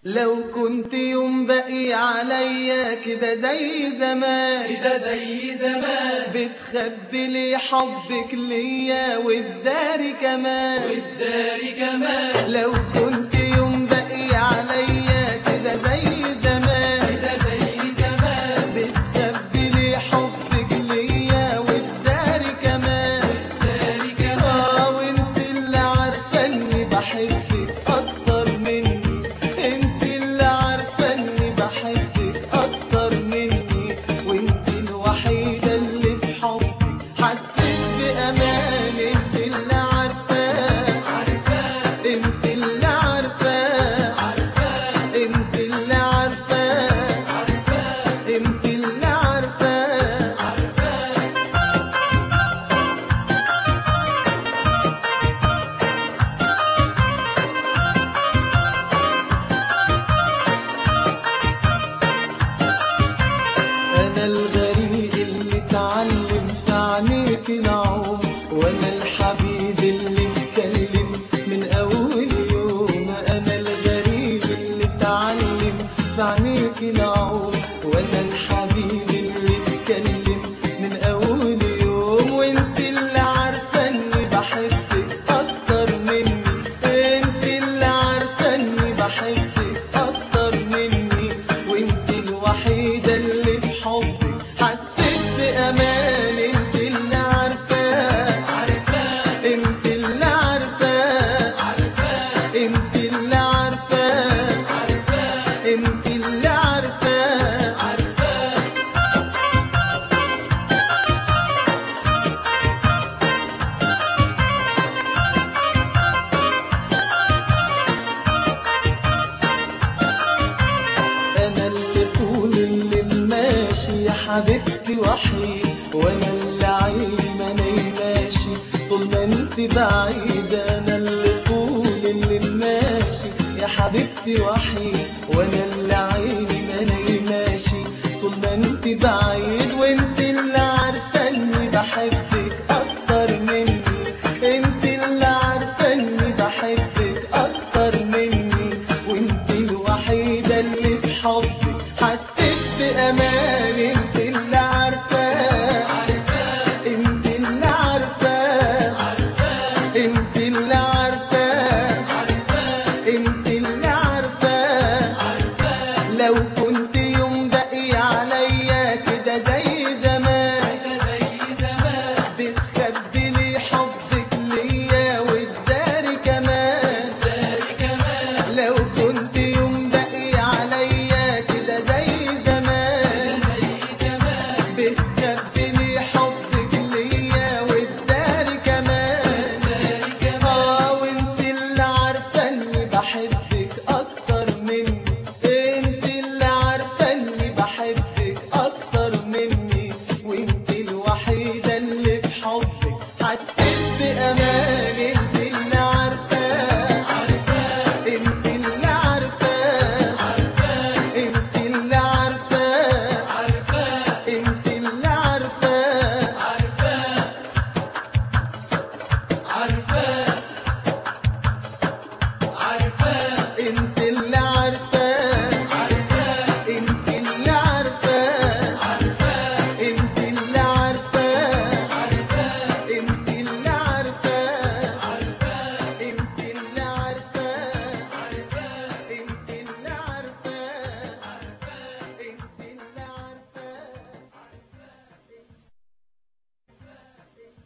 لو كنت يوم باقي عليا كده زي زمان كده زي زمان بتخبي لي حبك ليا والداري كمان والداري كمان لو كنت يوم باقي عليا كده زي زمان كده زي زمان بتخبي لي حبك ليا والداري كمان والداري كمان اه وانت اللي عارفه اني بحبك اكتر مني انت اللي عارفه اني بحبك اكتر مني وانت الوحيده اللي في حبك حسيت بامان انت اللي عارفه عارفاه انت اللي عارفه عارفاه انت اللي عارفه عارفاه انت اللي عارفه عارفاه أنا الغريق اللي اتعلم في عينيك العوم وأنا الحبيب اللي اتكلم من أول يوم أنا الغريب اللي اتعلم في عينيك العوم وأنا الحبيب اللي اتكلم من أول يوم وأنت اللي عارفة إني بحبك أكتر مني أنت اللي عارفة إني بحبك أكتر مني وأنت الوحيدة اللي في حبك حسيت بأمان أنت اللي عارفاه عارفاه أنت اللي عارفاه عارفاه أنت اللي عارفاه عارفاه أنت اللي عارفاه عارفاه انا اللي طول الليل ماشي يا حبيبتي وحيد وانا اللي عيني ما نايماشي طول ما انت بعيدة انا اللي طول الليل ماشي يا حبيبتي وحيد وانا اللي عيني ما نايماشي طول ما انت بعيد وانت اللي عارفة اني بحبك اكتر مني انت اللي عارفة اني بحبك اكتر مني وانت الوحيدة اللي في حبك حسيت بأمان